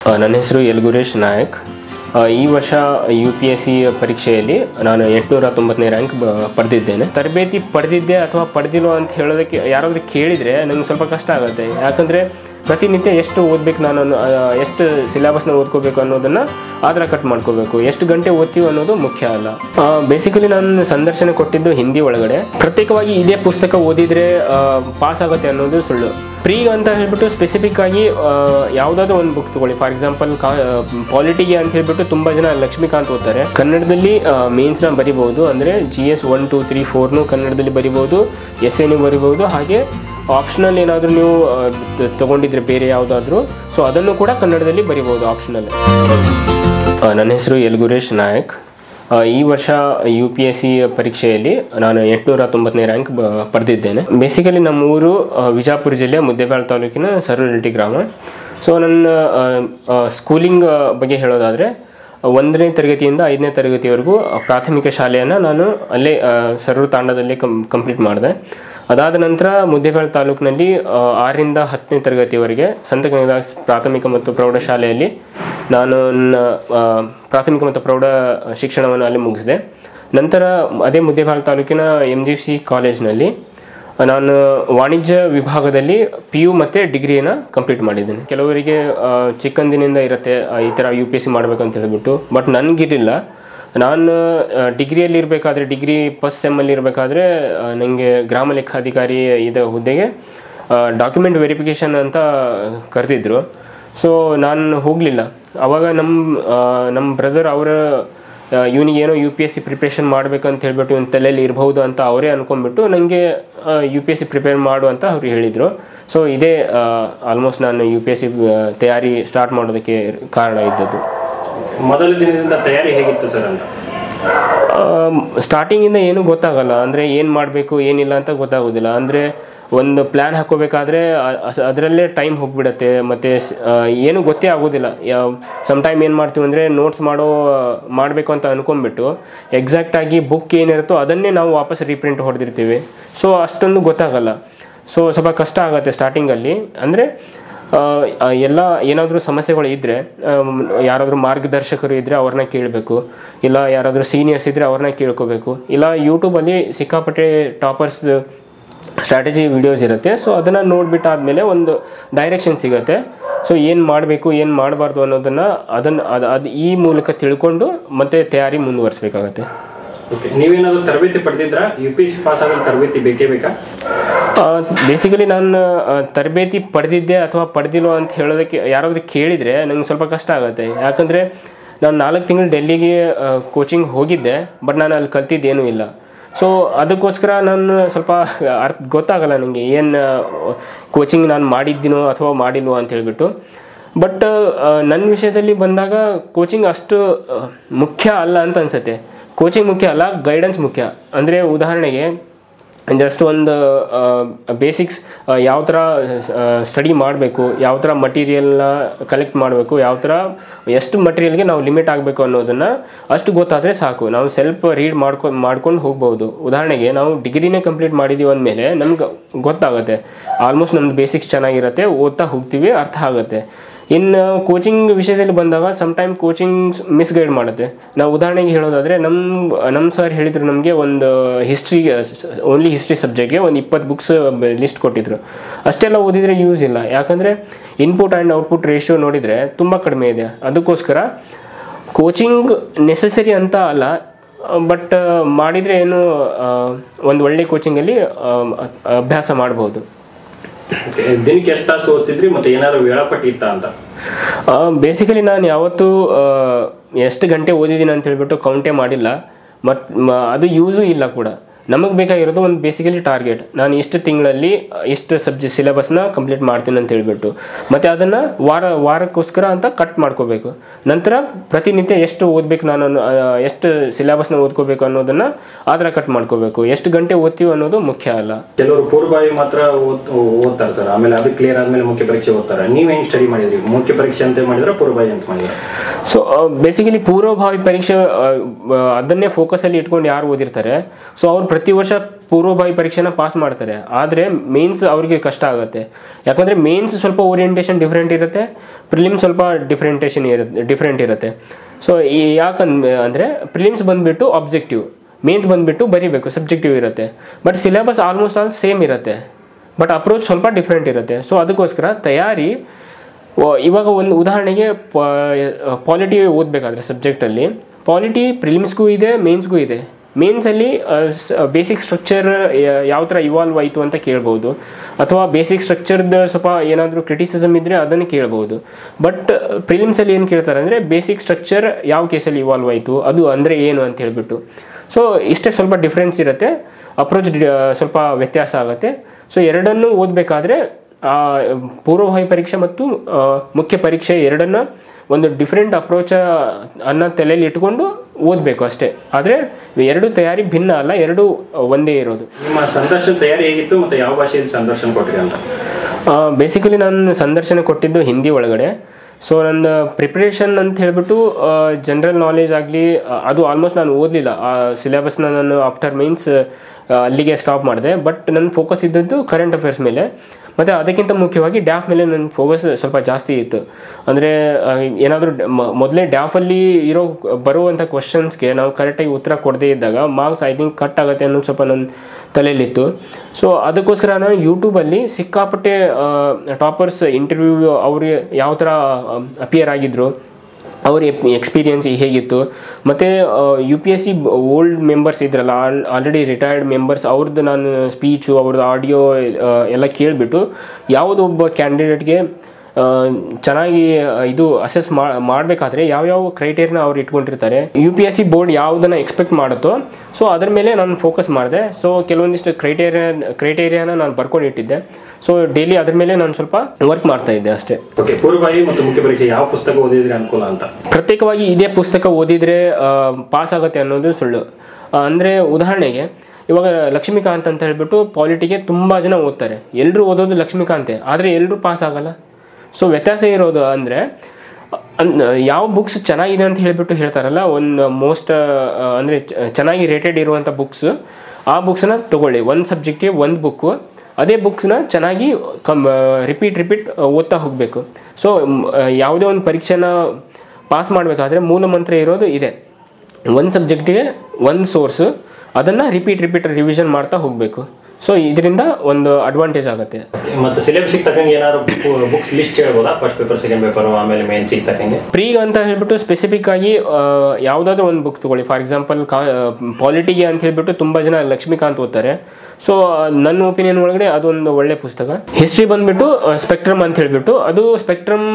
ಆ, ನನ್ನ ಹೆಸರು ಯಲ್ಗುರೇಶ್ ನಾಯಕ್ ಆ, ಈ ವರ್ಷ ಯು ಪಿ ಎಸ್ ಸಿ ಪರೀಕ್ಷೆಯಲ್ಲಿ ನಾನು ಎಂಟುನೂರ ತೊಂಬತ್ತನೇ ರ್ಯಾಂಕ್ ಬ- ಪಡೆದಿದ್ದೇನೆ ತರಬೇತಿ ಪಡೆದಿದ್ದೆ ಅಥವಾ ಪಡೆದಿಲ್ಲ ಅಂತ ಹೇಳೋದಕ್ಕೆ ಯಾರಾದರೂ ಕೇಳಿದರೆ ನಂಗೆ ಸ್ವಲ್ಪ ಕಷ್ಟ ಆಗುತ್ತೆ ಯಾಕಂದರೆ ಪ್ರತಿನಿತ್ಯ ಎಷ್ಟು ಓದಬೇಕು ನಾನು ಅನ್ನೋ- ಆ, ಎಷ್ಟು ಸಿಲೆಬಸ್ನ ಓದ್ಕೋಬೇಕು ಅನ್ನೋದನ್ನು ಆಧಾರ ಕಟ್ ಮಾಡ್ಕೋಬೇಕು ಎಷ್ಟು ಗಂಟೆ ಓದ್ತೀವಿ ಅನ್ನೋದು ಮುಖ್ಯ ಅಲ್ಲ ಬೇಸಿಕಲಿ ನಾನು ಸಂದರ್ಶನ ಕೊಟ್ಟಿದ್ದು ಹಿಂದಿ ಒಳಗಡೆ ಪ್ರತ್ಯೇಕವಾಗಿ ಇದೇ ಪುಸ್ತಕ ಓದಿದರೆ ಪಾಸ್ ಆಗುತ್ತೆ ಅನ್ನೋದು ಸುಳ್ಳು ಫ್ರೀ ಅಂತ ಹೇಳ್ಬಿಟ್ಟು ಸ್ಪೆಸಿಫಿಕ್ ಆಗಿ ಯಾವುದಾದ್ರೂ ಒಂದು ಬುಕ್ ತಗೊಳ್ಳಿ ಫಾರ್ ಎಕ್ಸಾಂಪಲ್ ಕಾ ಪಾಲಿಟಿಗೆ ಅಂತ ಹೇಳ್ಬಿಟ್ಟು ತುಂಬ ಜನ ಲಕ್ಷ್ಮೀಕಾಂತ್ ಓದ್ತಾರೆ ಕನ್ನಡದಲ್ಲಿ ಮೇನ್ಸ್ನ ಬರಿಬೋದು ಅಂದರೆ G S one two three ಫೋರ್ನು ಕನ್ನಡದಲ್ಲಿ ಬರಿಬೋದು ಎಸ್ ಎನು ಬರಿಬೋದು ಹಾಗೆ ಆಪ್ಷನಲ್ ಏನಾದರೂ ನೀವು ಆ, ತ- ತಗೊಂಡಿದ್ರೆ ಬೇರೆ ಯಾವುದಾದ್ರೂ ಸೊ ಅದನ್ನು ಕೂಡ ಕನ್ನಡದಲ್ಲಿ ಬರಿಬೋದು ಆಪ್ಷನಲ್ ನನ್ನ ಹೆಸರು ಯಲ್ಗುರೇಶ್ ನಾಯಕ್ ಆ, ಈ ವರ್ಷ ಯು ಪಿ ಎಸ್ ಸಿ ಪರೀಕ್ಷೆಯಲ್ಲಿ ನಾನು ಎಂಟುನೂರ ತೊಂಬತ್ತನೇ ರ್ಯಾಂಕ್ ಬ- ಪಡೆದಿದ್ದೇನೆ ಬೇಸಿಕಲಿ ನಮ್ಮ ಊರು ಆ, ವಿಜಾಪುರ ಜಿಲ್ಲೆಯ ಮುದ್ದೇಬೇಳೆ ತಾಲೂಕಿನ ಸರೂರಳ್ಳಿ ಗ್ರಾಮ ಸೊ ನನ್ನ ಸ್ಕೂಲಿಂಗ್ ಬಗ್ಗೆ ಹೇಳೋದಾದರೆ ಒಂದನೇ ತರಗತಿಯಿಂದ ಐದನೇ ತರಗತಿವರೆಗೂ ಪ್ರಾಥಮಿಕ ಶಾಲೆಯನ್ನು ನಾನು ಅಲ್ಲೇ ಆ, ಸರೂರು ತಾಂಡದಲ್ಲಿ ಕಂ ಕಂಪ್ಲೀಟ್ ಮಾಡಿದೆ ಅದಾದ ನಂತರ ಮುದ್ದೇಬೇಳೆ ತಾಲೂಕಿನಲ್ಲಿ ಆ, ಆರರಿಂದ ಹತ್ತನೇ ತರಗತಿವರೆಗೆ ಸಂತ ಕನಕದಾಸ್ ಪ್ರಾಥಮಿಕ ಮತ್ತು ಪ್ರೌಢಶಾಲೆಯಲ್ಲಿ ನಾನು ನನ್ನ ಆ, ಪ್ರಾಥಮಿಕ ಮತ್ತು ಪ್ರೌಢ ಶಿಕ್ಷಣವನ್ನು ಅಲ್ಲಿ ಮುಗಿಸಿದೆ ನಂತರ ಅದೇ ಮುದ್ದೇಬೇಳೆ ತಾಲೂಕಿನ ಎಮ್ ಜಿ ಸಿ ಕಾಲೇಜ್ನಲ್ಲಿ ನಾನು ವಾಣಿಜ್ಯ ವಿಭಾಗದಲ್ಲಿ ಪಿ ಯು ಮತ್ತು ಡಿಗ್ರಿಯನ್ನು ಕಂಪ್ಲೀಟ್ ಮಾಡಿದ್ದೇನೆ ಕೆಲವರಿಗೆ ಆ, ಚಿಕ್ಕಂದಿನಿಂದ ಇರುತ್ತೆ ಆ, ಈ ಥರ ಯು ಪಿ ಎಸ್ ಸಿ ಮಾಡಬೇಕಂತ ಹೇಳ್ಬಿಟ್ಟು ಬಟ್ ನನಗಿರಲಿಲ್ಲ ನಾನು ಡಿಗ್ರಿಯಲ್ಲಿ ಇರಬೇಕಾದ್ರೆ ಡಿಗ್ರಿ ಫಸ್ಟ್ ಸೆಮ್ಮಲ್ಲಿ ಇರಬೇಕಾದ್ರೆ ನನಗೆ ಗ್ರಾಮ ಲೆಕ್ಕಾಧಿಕಾರಿ ಇದ ಹುದ್ದೆಗೆ ಡಾಕ್ಯುಮೆಂಟ್ ವೆರಿಫಿಕೇಷನ್ ಅಂತ ಕರೆದಿದ್ರು ಸೊ ನಾನು ಹೋಗಲಿಲ್ಲ ಅವಾಗ ನಮ್ಮ ನಮ್ಮ ಬ್ರದರ್ ಅವರ ಇವನಿಗೆ ಏನೋ U P S C preparation ಮಾಡಬೇಕಂತ ಹೇಳ್ಬಿಟ್ಟು ಇವನ ತಲೆಯಲ್ಲಿ ಇರಬಹುದು ಅಂತ ಅವರೇ ಅನ್ಕೊಂಡ್ಬಿಟ್ಟು ನನಗೆ U P S C prepare ಮಾಡು ಅಂತ ಅವ್ರು ಹೇಳಿದರು ಸೊ ಇದೇ ಆಲ್ಮೋಸ್ಟ್ ನಾನು ಯು ಪಿ ಎಸ್ ಸಿ ತಯಾರಿ ಸ್ಟಾರ್ಟ್ ಮಾಡೋದಕ್ಕೆ ಕಾರಣ ಇದ್ದದ್ದು ಮೊದಲ ದಿನದಿಂದ ತಯಾರಿ ಹೇಗಿತ್ತು ಸರ್ ಅಂತ ಸ್ಟಾರ್ಟಿಂಗಿಂದ ಏನು ಗೊತ್ತಾಗಲ್ಲ ಅಂದರೆ ಏನು ಮಾಡಬೇಕು ಏನಿಲ್ಲ ಅಂತ ಗೊತ್ತಾಗೋದಿಲ್ಲ ಅಂದರೆ ಒಂದು ಪ್ಲ್ಯಾನ್ ಹಾಕೋಬೇಕಾದ್ರೆ ಅದರಲ್ಲೇ ಟೈಮ್ ಹೋಗ್ಬಿಡತ್ತೆ ಮತ್ತು ಏನು ಗೊತ್ತೇ ಆಗೋದಿಲ್ಲ ಯಾವ ಸಮ್ ಟೈಮ್ ಏನು ಮಾಡ್ತೀವಿ ಅಂದರೆ ನೋಟ್ಸ್ ಮಾಡೋ ಮಾಡಬೇಕು ಅಂತ ಅನ್ಕೊಂಡ್ಬಿಟ್ಟು ಎಕ್ಸಾಕ್ಟಾಗಿ ಬುಕ್ ಏನಿರುತ್ತೋ ಅದನ್ನೇ ನಾವು ವಾಪಸ್ ರೀಪ್ರಿಂಟ್ ಹೊಡೆದಿರ್ತೀವಿ ಸೊ ಅಷ್ಟೊಂದು ಗೊತ್ತಾಗಲ್ಲ ಸೊ ಸ್ವಲ್ಪ ಕಷ್ಟ ಆಗುತ್ತೆ ಸ್ಟಾರ್ಟಿಂಗಲ್ಲಿ ಅಂದರೆ ಎಲ್ಲ ಏನಾದರೂ ಸಮಸ್ಯೆಗಳು ಇದ್ದರೆ ಯಾರಾದರೂ ಮಾರ್ಗದರ್ಶಕರು ಇದ್ದರೆ ಅವ್ರನ್ನ ಕೇಳಬೇಕು ಇಲ್ಲ ಯಾರಾದರೂ ಸೀನಿಯರ್ಸ್ ಇದ್ದರೆ ಅವ್ರನ್ನ ಕೇಳ್ಕೋಬೇಕು ಇಲ್ಲ ಯೂಟ್ಯೂಬಲ್ಲಿ ಸಿಕ್ಕಾಪಟ್ಟೆ ಟಾಪರ್ಸ್ ಸ್ಟ್ರಾಟಜಿ ವಿಡಿಯೋಸ್ ಇರುತ್ತೆ ಸೊ ಅದನ್ನು ನೋಡಿಬಿಟ್ಟು ಆದಮೇಲೆ ಒಂದು ಡೈರೆಕ್ಷನ್ ಸಿಗುತ್ತೆ ಸೊ ಏನು ಮಾಡಬೇಕು ಏನು ಮಾಡಬಾರ್ದು ಅನ್ನೋದನ್ನು ಅದನ್ನು ಅದು ಅದು ಈ ಮೂಲಕ ತಿಳ್ಕೊಂಡು ಮತ್ತೆ ತಯಾರಿ ಮುಂದುವರಿಸ್ಬೇಕಾಗತ್ತೆ ಓಕೆ ನೀವೇನಾದ್ರು ತರಬೇತಿ ಪಡೆದಿದ್ರಾ ಯು ಪಿ ಸಿ ಪಾಸ್ ಆಗಲು ತರಬೇತಿ ಬೇಕೇ ಬೇಕಾ ಬೇಸಿಕಲಿ ನಾನು ಆ, ತರಬೇತಿ ಪಡೆದಿದ್ದೆ ಅಥವಾ ಪಡೆದಿಲ್ಲ ಅಂತ ಹೇಳೋದಕ್ಕೆ ಯಾರಾದರೂ ಕೇಳಿದರೆ ನಂಗೆ ಸ್ವಲ್ಪ ಕಷ್ಟ ಆಗುತ್ತೆ ಯಾಕಂದರೆ ನಾನು ನಾಲ್ಕು ತಿಂಗಳು ಡೆಲ್ಲಿಗೆ ಕೋಚಿಂಗ್ ಹೋಗಿದ್ದೆ ಬಟ್ ನಾನು ಅಲ್ಲಿ ಕಲ್ತಿದ್ದೇನೂ ಇಲ್ಲ ಸೊ ಅದಕ್ಕೋಸ್ಕರ ನಾನು ಸ್ವಲ್ಪ ಅರ್ಥ ಗೊತ್ತಾಗಲ್ಲ ನನಗೆ ಏನು ಕೋಚಿಂಗ್ ನಾನು ಮಾಡಿದ್ದೀನೋ ಅಥವಾ ಮಾಡಿಲ್ವೋ ಅಂತ ಹೇಳ್ಬಿಟ್ಟು ಬಟ್ ನನ್ನ ವಿಷಯದಲ್ಲಿ ಬಂದಾಗ ಕೋಚಿಂಗ್ ಅಷ್ಟು ಆ, ಮುಖ್ಯ ಅಲ್ಲ ಅಂತ ಅನ್ಸುತ್ತೆ ಕೋಚಿಂಗ್ ಮುಖ್ಯ ಅಲ್ಲ ಗೈಡೆನ್ಸ್ ಮುಖ್ಯ ಅಂದರೆ ಉದಾಹರಣೆಗೆ ಜಸ್ಟ್ ಒಂದು ಬೇಸಿಕ್ಸ್ ಯಾವ ಥರ ಸ್ಟಡಿ ಮಾಡಬೇಕು ಯಾವ ಥರ ಮಟೀರಿಯಲ್ನ ಕಲೆಕ್ಟ್ ಮಾಡಬೇಕು ಯಾವ ಥರ ಎಷ್ಟು ಮಟೀರಿಯಲ್ಗೆ ನಾವು ಲಿಮಿಟ್ ಆಗಬೇಕು ಅನ್ನೋದನ್ನು ಅಷ್ಟು ಗೊತ್ತಾದರೆ ಸಾಕು ನಾವು ಸೆಲ್ಫ್ ರೀಡ್ ಮಾಡ್ಕೊಂಡು ಮಾಡ್ಕೊಂಡು ಹೋಗ್ಬೋದು ಉದಾಹರಣೆಗೆ ನಾವು ಡಿಗ್ರಿನೇ ಕಂಪ್ಲೀಟ್ ಮಾಡಿದ್ದೀವಿ ಅಂದಮೇಲೆ ನಮ್ಗೆ ಗೊತ್ತಾಗುತ್ತೆ ಆಲ್ಮೋಸ್ಟ್ ನಮ್ದು ಬೇಸಿಕ್ಸ್ ಚೆನ್ನಾಗಿರುತ್ತೆ ಓದ್ತಾ ಹೋಗ್ತೀವಿ ಅರ್ಥ ಆಗುತ್ತೆ ಇನ್ನು ಕೋಚಿಂಗ್ ವಿಷಯದಲ್ಲಿ ಬಂದಾಗ ಸಮ್ ಟೈಮ್ ಕೋಚಿಂಗ್ ಮಿಸ್ಗೈಡ್ ಮಾಡುತ್ತೆ ನಾವು ಉದಾಹರಣೆಗೆ ಹೇಳೋದಾದರೆ ನಮ್ಮ ನಮ್ಮ ಸರ್ ಹೇಳಿದ್ರು ನಮಗೆ ಒಂದು ಹಿಸ್ಟ್ರಿ ಓನ್ಲಿ ಹಿಸ್ಟ್ರಿ ಸಬ್ಜೆಕ್ಟ್ಗೆ ಒಂದು ಇಪ್ಪತ್ತು ಬುಕ್ಸ್ ಲಿಸ್ಟ್ ಕೊಟ್ಟಿದ್ರು ಅಷ್ಟೆಲ್ಲ ಓದಿದರೆ ಯೂಸ್ ಇಲ್ಲ ಯಾಕಂದರೆ ಇನ್ಪುಟ್ ಆ್ಯಂಡ್ ಔಟ್ಪುಟ್ ರೇಷಿಯೋ ನೋಡಿದರೆ ತುಂಬ ಕಡಿಮೆ ಇದೆ ಅದಕ್ಕೋಸ್ಕರ ಕೋಚಿಂಗ್ ನೆಸಸರಿ ಅಂತ ಅಲ್ಲ ಬಟ್ ಮಾಡಿದರೆ ಏನು ಆ, ಒಂದು ಒಳ್ಳೆ ಕೋಚಿಂಗಲ್ಲಿ ಅಭ್ಯಾಸ ಮಾಡ್ಬೋದು ಓಕೆ ದಿನಕ್ಕೆ ಎಷ್ಟು ತಾಸು ಓದಿಸಿದ್ರಿ ಮತ್ತೆ ಏನಾದ್ರು ವೇಳಾಪಟ್ಟಿ ಇತ್ತಾ ಅಂತ ಬೇಸಿಕಲಿ ನಾನು ಯಾವತ್ತೂ ಆ, ಎಷ್ಟು ಗಂಟೆ ಓದಿದ್ದೀನಿ ಅಂತ ಹೇಳ್ಬಿಟ್ಟು ಕೌಂಟೇ ಮಾಡಿಲ್ಲ ಮತ್ತು ಅದು ಯೂಸು ಇಲ್ಲ ಕೂಡ ನಮಗೆ ಬೇಕಾಗಿರೋದು ಒಂದು ಬೇಸಿಕಲಿ ಟಾರ್ಗೆಟ್ ನಾನು ಇಷ್ಟು ತಿಂಗಳಲ್ಲಿ ಇಷ್ಟು ಸಬ್ಜೆಕ್ಟ್ ಸಿಲೆಬಸ್ನ ಕಂಪ್ಲೀಟ್ ಮಾಡ್ತೀನಿ ಅಂತ ಹೇಳ್ಬಿಟ್ಟು ಮತ್ತು ಅದನ್ನು ವಾರ ವಾರಕ್ಕೋಸ್ಕರ ಅಂತ ಕಟ್ ಮಾಡ್ಕೋಬೇಕು ನಂತರ ಪ್ರತಿನಿತ್ಯ ಎಷ್ಟು ಓದಬೇಕು ನಾನು ಅನ್ನೋ- ಆ, ಎಷ್ಟು ಸಿಲೆಬಸ್ನ ಓದ್ಕೋಬೇಕು ಅನ್ನೋದನ್ನು ಆಧಾರ ಕಟ್ ಮಾಡ್ಕೋಬೇಕು ಎಷ್ಟು ಗಂಟೆ ಓದ್ತೀವಿ ಅನ್ನೋದು ಮುಖ್ಯ ಅಲ್ಲ ಕೆಲವರು ಪೂರ್ವಭಾವಿ ಮಾತ್ರ ಓದ್- ಓದ್ತಾರೆ ಸರ್ ಆಮೇಲೆ ಅದು ಕ್ಲಿಯರ್ ಆದ್ಮೇಲೆ ಮುಖ್ಯ ಪರೀಕ್ಷೆ ಓದ್ತಾರೆ ನೀವ್ ಹೆಂಗ್ ಸ್ಟಡಿ ಮಾಡಿದ್ರಿ ಮುಖ್ಯ ಪರೀಕ್ಷೆ ಅಂತ ಮಾಡಿದ್ರೆ ಪೂರ್ವಭಾವಿ ಅಂತ ಮಾಡಿದ್ರೆ ಸೊ ಬೇಸಿಕಲಿ ಪೂರ್ವಭಾವಿ ಪರೀಕ್ಷೆ ಆ, ಆ, ಅದನ್ನೇ ಫೋಕಸಲ್ಲಿ ಇಟ್ಕೊಂಡು ಯಾರು ಓದಿರ್ತಾರೆ ಸೊ ಅವ್ರು ಪ್ರತಿ ವರ್ಷ ಪೂರ್ವಭಾವಿ ಪರೀಕ್ಷೆನ ಪಾಸ್ ಮಾಡ್ತಾರೆ ಆದರೆ ಮೇನ್ಸ್ ಅವ್ರಿಗೆ ಕಷ್ಟ ಆಗುತ್ತೆ ಯಾಕಂದರೆ ಮೇನ್ಸ್ ಸ್ವಲ್ಪ ಓರಿಯೆಂಟೇಷನ್ ಡಿಫ್ರೆಂಟ್ ಇರುತ್ತೆ ಪ್ರಿಲಿಮ್ಸ್ ಸ್ವಲ್ಪ ಡಿಫ್ರೆಂಟೇಷನ್ ಇರುತ್ತೆ ಡಿಫ್ರೆಂಟ್ ಇರುತ್ತೆ ಸೊ ಈ ಯಾಕಂದ್ರೆ ಅಂದರೆ ಪ್ರಿಲಿಮ್ಸ್ ಬಂದುಬಿಟ್ಟು ಆಬ್ಜೆಕ್ಟಿವ್ ಮೇನ್ಸ್ ಬಂದುಬಿಟ್ಟು ಬರೀಬೇಕು ಸಬ್ಜೆಕ್ಟಿವ್ ಇರುತ್ತೆ but syllabus almost all same ಇರುತ್ತೆ ಬಟ್ ಅಪ್ರೋಚ್ ಸ್ವಲ್ಪ ಡಿಫ್ರೆಂಟ್ ಇರುತ್ತೆ ಸೊ ಅದಕ್ಕೋಸ್ಕರ ತಯಾರಿ ವ- ಇವಾಗ ಒಂದು ಉದಾಹರಣೆಗೆ ಪಾಲಿಟಿ ಓದಬೇಕಾದ್ರೆ ಸಬ್ಜೆಕ್ಟಲ್ಲಿ ಪಾಲಿಟಿ ಪ್ರಿಲಿಮ್ಸ್ಗೂ ಇದೆ ಮೇನ್ಸ್ಗೂ ಇದೆ ಮೇನ್ಸಲ್ಲಿ ಬೇಸಿಕ್ ಸ್ಟ್ರಕ್ಚರ್ ಯಾವ ಥರ ಇವಾಲ್ವ್ ಆಯಿತು ಅಂತ ಕೇಳ್ಬೋದು ಅಥವಾ ಬೇಸಿಕ್ ಸ್ಟ್ರಕ್ಚರ್ದ ಸ್ವಲ್ಪ ಏನಾದರೂ ಕ್ರಿಟಿಸಿಸಮ್ ಇದ್ದರೆ ಅದನ್ನು ಕೇಳ್ಬೋದು ಬಟ್ ಪ್ರಿಲಿಮ್ಸಲ್ಲಿ ಏನು ಕೇಳ್ತಾರೆ ಅಂದರೆ ಬೇಸಿಕ್ ಸ್ಟ್ರಕ್ಚರ್ ಯಾವ ಕೇಸಲ್ಲಿ ಇವಾಲ್ವ್ ಆಯಿತು ಅದು ಅಂದರೆ ಏನು ಅಂತ ಹೇಳ್ಬಿಟ್ಟು ಸೊ ಇಷ್ಟೇ ಸ್ವಲ್ಪ ಡಿಫ್ರೆನ್ಸ್ ಇರುತ್ತೆ ಅಪ್ರೋಚ್ ಸ್ವಲ್ಪ ವ್ಯತ್ಯಾಸ ಆಗುತ್ತೆ ಸೊ ಎರಡನ್ನೂ ಓದಬೇಕಾದ್ರೆ ಆ ಪೂರ್ವಭಾವಿ ಪರೀಕ್ಷೆ ಮತ್ತು ಆ, ಮುಖ್ಯ ಪರೀಕ್ಷೆ ಎರಡನ್ನ ಒಂದು ಡಿಫ್ರೆಂಟ್ ಅಪ್ರೋಚ ಅನ್ನ ತಲೆಯಲ್ಲಿ ಇಟ್ಕೊಂಡು ಓದಬೇಕು ಅಷ್ಟೇ ಆದರೆ ಎರಡು ತಯಾರಿ ಭಿನ್ನ ಅಲ್ಲ ಎರಡು ಒಂದೇ ಇರೋದು ನಿಮ್ಮ ಸಂದರ್ಶನ ತಯಾರಿ ಹೇಗಿತ್ತು ಮತ್ತೆ ಯಾವ ಭಾಷೆಯಲ್ಲಿ ಸಂದರ್ಶನ ಕೊಟ್ರಿ ಅಂತ ಬೇಸಿಕಲಿ ನಾನು ಸಂದರ್ಶನ ಕೊಟ್ಟಿದ್ದು ಹಿಂದಿ ಒಳಗಡೆ ಸೊ ನನ್ನ ಪ್ರಿಪ್ರೇಷನ್ ಅಂತ ಹೇಳ್ಬಿಟ್ಟು ಜನರಲ್ ನಾಲೆಜ್ ಆಗಲಿ ಅದು ಆಲ್ಮೋಸ್ಟ್ ನಾನು ಓದಲಿಲ್ಲ ಆ ಸಿಲೆಬಸ್ನ ನಾನು ಆಫ್ಟರ್ ಮೀನ್ಸ್ ಅಲ್ಲಿಗೆ ಸ್ಟಾಪ್ ಮಾಡಿದೆ ಬಟ್ ನನ್ನ ಫೋಕಸ್ ಇದ್ದದ್ದು ಕರೆಂಟ್ ಅಫೇರ್ಸ್ ಮೇಲೆ ಮತ್ತು ಅದಕ್ಕಿಂತ ಮುಖ್ಯವಾಗಿ ಡ್ಯಾಫ್ ಮೇಲೆ ನನ್ನ ಫೋಕಸ್ ಸ್ವಲ್ಪ ಜಾಸ್ತಿ ಇತ್ತು ಅಂದರೆ ಏನಾದರೂ ಮೊದಲೇ ಡ್ಯಾಫಲ್ಲಿ ಇರೋ ಬರುವಂಥ ಕ್ವಶನ್ಸ್ಗೆ ನಾವು ಕರೆಕ್ಟಾಗಿ ಉತ್ತರ ಕೊಡದೇ ಇದ್ದಾಗ ಮಾರ್ಕ್ಸ್ ಐ ಥಿಂಕ್ ಕಟ್ ಆಗುತ್ತೆ ಅನ್ನೋದು ಸ್ವಲ್ಪ ನನ್ನ ತಲೆಯಲ್ಲಿತ್ತು ಸೊ ಅದಕ್ಕೋಸ್ಕರ ನಾನು ಯೂಟ್ಯೂಬಲ್ಲಿ ಸಿಕ್ಕಾಪಟ್ಟೆ ಟಾಪರ್ಸ್ ಇಂಟರ್ವ್ಯೂ ಅವ್ರಿಗೆ ಯಾವ ಥರ ಅಪಿಯರ್ ಆಗಿದ್ರು ಅವ್ರ ಎಕ್ಸ್ಪೀರಿಯನ್ಸ್ ಹೇಗಿತ್ತು ಮತ್ತು U P S C old members ಇದ್ರಲ್ಲ ಆಲ್ ಆಲ್ರೆಡಿ ರಿಟೈರ್ಡ್ ಮೆಂಬರ್ಸ್ ಅವ್ರದ್ದು ನಾನು ಸ್ಪೀಚು ಅವ್ರದ್ದು ಆಡಿಯೋ ಎಲ್ಲ ಕೇಳಿಬಿಟ್ಟು ಯಾವುದೊಬ್ಬ ಕ್ಯಾಂಡಿಡೇಟ್ಗೆ ಚೆನ್ನಾಗಿ ಆ, ಇದು ಅಸೆಸ್ ಮಾಡಬೇಕಾದ್ರೆ ಯಾವ್ಯಾವ ಕ್ರೈಟೇರಿಯನ ಅವ್ರು ಇಟ್ಕೊಂಡಿರ್ತಾರೆ U P S C board ಯಾವುದನ್ನು ಎಕ್ಸ್ಪೆಕ್ಟ್ ಮಾಡುತ್ತೋ ಸೊ ಅದ್ರ ಮೇಲೆ ನಾನು ಫೋಕಸ್ ಮಾಡಿದೆ ಸೊ ಕೆಲವೊಂದಿಷ್ಟು ಕ್ರೈಟೇರಿಯಾ ಕ್ರೈಟೇರಿಯಾನ ನಾನು ಬರ್ಕೊಂಡು ಇಟ್ಟಿದ್ದೆ ಸೊ ಡೈಲಿ ಅದ್ರ ಮೇಲೆ ನಾನು ಸ್ವಲ್ಪ ವರ್ಕ್ ಮಾಡ್ತಾ ಇದ್ದೆ ಅಷ್ಟೇ ಓಕೆ ಪೂರ್ವಭಾವಿ ಮತ್ತು ಮುಖ್ಯ ಪರೀಕ್ಷೆ ಯಾವ ಪುಸ್ತಕ ಓದಿದ್ರೆ ಅನುಕೂಲ ಅಂತ ಪ್ರತ್ಯೇಕವಾಗಿ ಇದೇ ಪುಸ್ತಕ ಓದಿದರೆ ಪಾಸ್ ಆಗುತ್ತೆ ಅನ್ನೋದು ಸುಳ್ಳು ಆ, ಅಂದ್ರೆ ಉದಾಹರಣೆಗೆ ಇವಾಗ ಲಕ್ಷ್ಮೀಕಾಂತ್ ಅಂತ ಹೇಳ್ಬಿಟ್ಟು ಪಾಲಿಟಿಗೆ ತುಂಬ ಜನ ಓದ್ತಾರೆ ಎಲ್ಲರೂ ಓದೋದು ಲಕ್ಷ್ಮೀಕಾಂತೆ ಆದರೆ ಎಲ್ಲರೂ ಪಾಸ್ ಆಗಲ್ಲ ಸೊ ವ್ಯತ್ಯಾಸ ಇರೋದು ಅಂದರೆ ಯಾವ ಬುಕ್ಸ್ ಚೆನ್ನಾಗಿದೆ ಅಂತ ಹೇಳಿಬಿಟ್ಟು ಹೇಳ್ತಾರಲ್ಲ ಒಂದು ಮೋಸ್ಟ್ ಅಂದರೆ ಚೆನ್ನಾಗಿ ರೇಟೆಡ್ ಇರುವಂಥ ಬುಕ್ಸ್ ಆ ಬುಕ್ಸ್ನ ತಗೊಳ್ಳಿ ಒಂದು ಸಬ್ಜೆಕ್ಟಿಗೆ ಒಂದು ಬುಕ್ಕು ಅದೇ ಬುಕ್ಸ್ನ ಚೆನ್ನಾಗಿ ಕಮ್ ರಿಪೀಟ್ ರಿಪೀಟ್ ಓದ್ತಾ ಹೋಗಬೇಕು ಸೊ ಯಾವುದೇ ಒಂದು ಪರೀಕ್ಷೆನ ಪಾಸ್ ಮಾಡಬೇಕಾದ್ರೆ ಮೂಲ ಮಂತ್ರ ಇರೋದು ಇದೆ ಒಂದು ಸಬ್ಜೆಕ್ಟಿಗೆ ಒಂದು ಸೋರ್ಸು ಅದನ್ನು ರಿಪೀಟ್ ರಿಪೀಟ್ ರಿವಿಷನ್ ಮಾಡ್ತಾ ಹೋಗಬೇಕು ಸೊ ಇದರಿಂದ ಒಂದು ಅಡ್ವಾಂಟೇಜ್ ಆಗುತ್ತೆ ಮತ್ತೆ ಸಿಲೆಬಸ್ಗೆ ತಕ್ಕಂಗೆ ಏನಾದ್ರು ಬುಕ್ಸ್ ಲಿಸ್ಟ್ ಹೇಳ್ಬೋದಾ ಫಸ್ಟ್ ಪೇಪರ್ ಸೆಕೆಂಡ್ ಪೇಪರ್ ಆಮೇಲೆ ಮೇನ್ಸಿಗೆ ತಕ್ಕಂಗೆ ಪ್ರೀಗ್ ಅಂತ ಹೇಳ್ಬಿಟ್ಟು ಸ್ಪೆಸಿಫಿಕ್ ಆಗಿ ಯಾವುದಾದ್ರೂ ಒಂದು ಬುಕ್ ತಗೊಳ್ಳಿ ಫಾರ್ ಎಕ್ಸಾಂಪಲ್ ಕಾ ಪಾಲಿಟಿಗೆ ಅಂತ ಹೇಳ್ಬಿಟ್ಟು ತುಂಬ ಜನ ಲಕ್ಷ್ಮೀಕಾಂತ್ ಓದ್ತಾರೆ ಸೊ ನನ್ನ ಒಪಿನಿಯನ್ ಒಳಗಡೆ ಅದೊಂದು ಒಳ್ಳೆ ಪುಸ್ತಕ ಹಿಸ್ಟ್ರಿ ಬಂದ್ಬಿಟ್ಟು ಸ್ಪೆಕ್ಟ್ರಮ್ ಅಂತ ಹೇಳ್ಬಿಟ್ಟು ಅದು ಸ್ಪೆಕ್ಟ್ರಮ್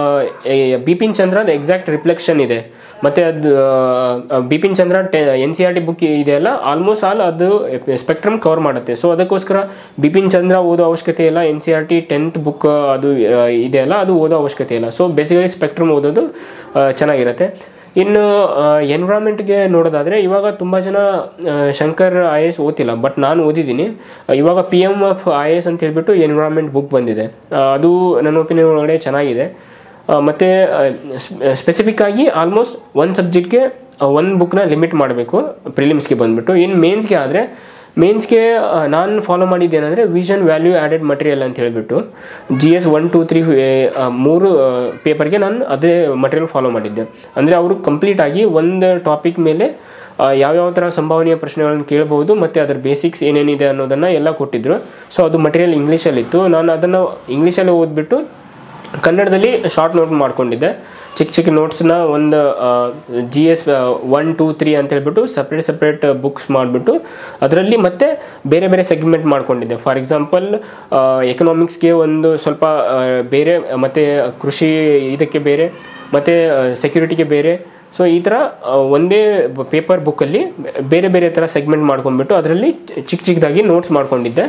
ಬಿಪಿನ್ ಚಂದ್ರದ ಎಕ್ಸಾಕ್ಟ್ ರಿಫ್ಲೆಕ್ಷನ್ ಇದೆ ಮತ್ತು ಅದು ಆ, ಬಿಪಿನ್ ಚಂದ್ರ ಟೆ N C R T book ಇದೆಯಲ್ಲ ಆಲ್ಮೋಸ್ಟ್ ಆಲ್ ಅದು ಸ್ಪೆಕ್ಟ್ರಮ್ ಕವರ್ ಮಾಡುತ್ತೆ ಸೊ ಅದಕ್ಕೋಸ್ಕರ ಬಿಪಿನ್ ಚಂದ್ರ ಓದೋ ಅವಶ್ಯಕತೆ ಇಲ್ಲ N C R T tenth book ಅದು ಆ, ಇದೆಯಲ್ಲ ಅದು ಓದೋ ಅವಶ್ಯಕತೆ ಇಲ್ಲ ಸೊ ಬೇಸಿಕಲಿ ಸ್ಪೆಕ್ಟ್ರಮ್ ಓದೋದು ಆ, ಚೆನ್ನಾಗಿರುತ್ತೆ ಇನ್ನು ಎನ್ವಿರಾನ್ಮೆಂಟ್ಗೆ ನೋಡೋದಾದರೆ ಇವಾಗ ತುಂಬ ಜನ ಆ, ಶಂಕರ್ ಐ ಎಸ್ ಓದ್ತಿಲ್ಲ ಬಟ್ ನಾನು ಓದಿದ್ದೀನಿ ಇವಾಗ P M F I S ಅಂತ ಹೇಳ್ಬಿಟ್ಟು ಎನ್ವಿರಾನ್ಮೆಂಟ್ ಬುಕ್ ಬಂದಿದೆ ಆ, ಅದು ನನ್ನ ಒಪಿನಿಯನ್ ಒಳಗಡೆ ಚೆನ್ನಾಗಿದೆ ಆ, ಮತ್ತೆ ಸ್ಪೆಸಿಫಿಕ್ ಆಗಿ ಆಲ್ಮೋಸ್ಟ್ ಒಂದು ಸಬ್ಜೆಕ್ಟ್ಗೆ ಒಂದು ಬುಕ್ನ ಲಿಮಿಟ್ ಮಾಡಬೇಕು ಪ್ರಿಲಿಮ್ಸ್ಗೆ ಬಂದ್ಬಿಟ್ಟು ಇನ್ನು ಮೇನ್ಸ್ಗೆ ಆದರೆ ಮೇನ್ಸ್ಗೆ ನಾನು ಫಾಲೋ ಮಾಡಿದ್ದೇನೆಂದರೆ ವಿಷನ್ ವ್ಯಾಲ್ಯೂ ಆ್ಯಡೆಡ್ ಮಟೀರಿಯಲ್ ಅಂತ ಹೇಳಿಬಿಟ್ಟು G S one two three ಮೂರು ಪೇಪರ್ಗೆ ನಾನು ಅದೇ ಮಟೀರಿಯಲ್ ಫಾಲೋ ಮಾಡಿದ್ದೆ ಅಂದರೆ ಅವರು ಕಂಪ್ಲೀಟಾಗಿ ಒಂದು ಟಾಪಿಕ್ ಮೇಲೆ ಆ, ಯಾವ್ಯಾವ ಥರ ಸಂಭಾವನೀಯ ಪ್ರಶ್ನೆಗಳನ್ನು ಕೇಳಬಹುದು ಮತ್ತು ಅದರ ಬೇಸಿಕ್ಸ್ ಏನೇನಿದೆ ಅನ್ನೋದನ್ನು ಎಲ್ಲ ಕೊಟ್ಟಿದ್ದರು ಸೊ ಅದು ಮಟೀರಿಯಲ್ ಇಂಗ್ಲೀಷಲ್ಲಿತ್ತು ನಾನು ಅದನ್ನು ಇಂಗ್ಲೀಷಲ್ಲಿ ಓದ್ಬಿಟ್ಟು ಕನ್ನಡದಲ್ಲಿ ಶಾರ್ಟ್ ನೋಟ್ ಮಾಡ್ಕೊಂಡಿದ್ದೆ ಚಿಕ್ಕ ಚಿಕ್ಕ ನೋಟ್ಸ್ನ ಒಂದು G S one two three ಅಂತ ಹೇಳ್ಬಿಟ್ಟು ಸಪ್ರೇಟ್ ಸಪ್ರೇಟ್ ಬುಕ್ಸ್ ಮಾಡಿಬಿಟ್ಟು ಅದರಲ್ಲಿ ಮತ್ತೆ ಬೇರೆ ಬೇರೆ ಸೆಗ್ಮೆಂಟ್ ಮಾಡ್ಕೊಂಡಿದ್ದೆ ಫಾರ್ ಎಕ್ಸಾಂಪಲ್ ಎಕನಾಮಿಕ್ಸ್ಗೆ ಒಂದು ಸ್ವಲ್ಪ ಆ, ಬೇರೆ ಮತ್ತು ಕೃಷಿ ಇದಕ್ಕೆ ಬೇರೆ ಮತ್ತು ಸೆಕ್ಯೂರಿಟಿಗೆ ಬೇರೆ ಸೊ ಈ ಥರ ಆ, ಒಂದೇ ಪೇಪರ್ ಬುಕ್ಕಲ್ಲಿ ಬೇರೆ ಬೇರೆ ಥರ ಸೆಗ್ಮೆಂಟ್ ಮಾಡ್ಕೊಂಡ್ಬಿಟ್ಟು ಅದರಲ್ಲಿ ಚಿಕ್ಕ ಚಿಕ್ಕದಾಗಿ ನೋಟ್ಸ್ ಮಾಡ್ಕೊಂಡಿದ್ದೆ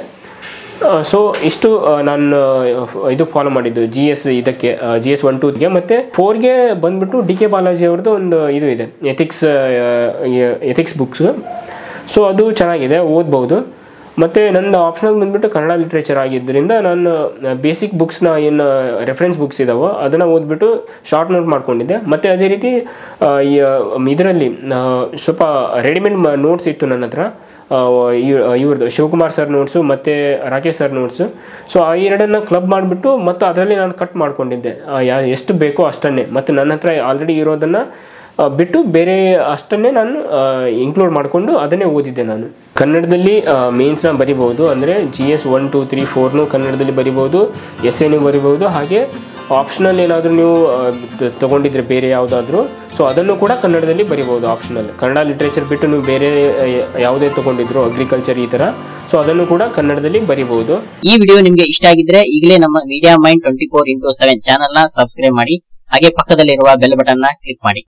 ಸೊ ಇಷ್ಟು ಆ, ನಾನು ಆ, ಇದು ಫಾಲೋ ಮಾಡಿದ್ದು ಜಿ ಎಸ್ ಇದಕ್ಕೆ ಜಿ ಎಸ್ ಒನ್ ಟೂಗೆ ಮತ್ತು ಫೋರ್ಗೆ ಬಂದ್ಬಿಟ್ಟು ಡಿ ಕೆ ಬಾಲಾಜಿ ಅವ್ರದ್ದು ಒಂದು ಇದು ಇದೆ ಎಥಿಕ್ಸ್ ಎಥಿಕ್ಸ್ ಬುಕ್ಸ್ ಸೊ ಅದು ಚೆನ್ನಾಗಿದೆ ಓದ್ಬೋದು ಮತ್ತು ನನ್ನ ಆಪ್ಷನಲ್ ಬಂದ್ಬಿಟ್ಟು ಕನ್ನಡ ಲಿಟ್ರೇಚರ್ ಆಗಿದ್ದರಿಂದ ನಾನು ಬೇಸಿಕ್ ಬುಕ್ಸ್ನ ಏನು ರೆಫರೆನ್ಸ್ ಬುಕ್ಸ್ ಇದಾವೋ ಅದನ್ನು ಓದ್ಬಿಟ್ಟು ಶಾರ್ಟ್ ನೋಟ್ ಮಾಡ್ಕೊಂಡಿದ್ದೆ ಮತ್ತು ಅದೇ ರೀತಿ ಇದರಲ್ಲಿ ಸ್ವಲ್ಪ ರೆಡಿಮೇಡ್ ನೋಟ್ಸ್ ಇತ್ತು ನನ್ನ ಹತ್ರ ಇವ್ರದ್ದು ಶಿವಕುಮಾರ್ ಸರ್ ನೋಟ್ಸು ಮತ್ತು ರಾಕೇಶ್ ಸರ್ ನೋಟ್ಸು ಸೊ ಆ ಎರಡನ್ನು ಕ್ಲಬ್ ಮಾಡಿಬಿಟ್ಟು ಮತ್ತು ಅದರಲ್ಲಿ ನಾನು ಕಟ್ ಮಾಡ್ಕೊಂಡಿದ್ದೆ ಆ, ಯಾ ಎಷ್ಟು ಬೇಕೋ ಅಷ್ಟನ್ನೇ ಮತ್ತು ನನ್ನ ಹತ್ರ ಆಲ್ರೆಡಿ ಇರೋದನ್ನು ಆ, ಬಿಟ್ಟು ಬೇರೆ ಅಷ್ಟನ್ನೇ ನಾನು ಇನ್ಕ್ಲೂಡ್ ಮಾಡಿಕೊಂಡು ಅದನ್ನೇ ಓದಿದ್ದೆ ನಾನು ಕನ್ನಡದಲ್ಲಿ ಮೇನ್ಸ್ನ ಬರಿಬೋದು ಅಂದರೆ G S one two three ಫೋರ್ನು ಕನ್ನಡದಲ್ಲಿ ಬರಿಬೋದು ಎಸ್ ಎನು ಬರಿಬೋದು ಹಾಗೆ ಆಪ್ಷನಲ್ ಏನಾದರೂ ನೀವು ಆ, ತ- ತಗೊಂಡಿದ್ರೆ ಬೇರೆ ಯಾವುದಾದ್ರೂ ಸೊ ಅದನ್ನು ಕೂಡ ಕನ್ನಡದಲ್ಲಿ ಬರಿಬೋದು ಆಪ್ಷನಲ್ ಕನ್ನಡ ಲಿಟ್ರೇಚರ್ ಬಿಟ್ಟು ನೀವು ಬೇರೆ ಆ, ಯಾವುದೇ ತಗೊಂಡಿದ್ರು ಅಗ್ರಿಕಲ್ಚರ್ ಈ ಥರ ಸೊ ಅದನ್ನು ಕೂಡ ಕನ್ನಡದಲ್ಲಿ ಬರಿಬೋದು ಈ ವಿಡಿಯೋ ನಿಮ್ಗೆ ಇಷ್ಟ ಆಗಿದ್ರೆ ಈಗಲೇ ನಮ್ಮ media mind twenty four into seven channel ನ ಸಬ್ಸ್ಕ್ರೈಬ್ ಮಾಡಿ ಹಾಗೆ ಪಕ್ಕದಲ್ಲಿರುವ ಬೆಲ್ ಬಟನ್ ನ ಕ್ಲಿಕ್ ಮಾಡಿ